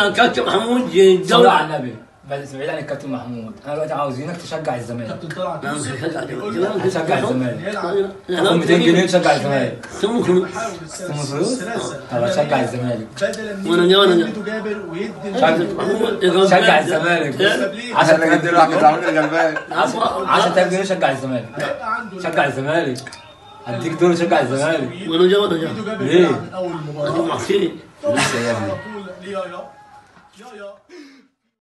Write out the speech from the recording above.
يا كابتن محمود صلى الدولة على النبي بس بعيد عن الكابتن محمود انا دلوقتي عاوزينك تشجع الزمالك كابتن طلعت لا مش يوسف هشجع بيقول له الزمالك. هتشجع الزمالك يلعب تاخد 200 جنيه تشجع الزمالك ثم فلوس بحاول ثم فلوس السلاسة طب هتشجع الزمالك بدلا من وأنا جا- وأنا جا. يدي جابر ويدي كابتن محمود شجع الزمالك لا. 10000 دي راح تعمل لي غلبان 10000 جنيه شجع الزمالك هيبقى عنده شجع الزمالك هديك دول شجع الزمالك وانا جا وانا جا يدي جابر ليه؟ يلعب من اول هذه مباراه معصيه طبعاً لسه يا ابني. على طول ليه يا يا يا يا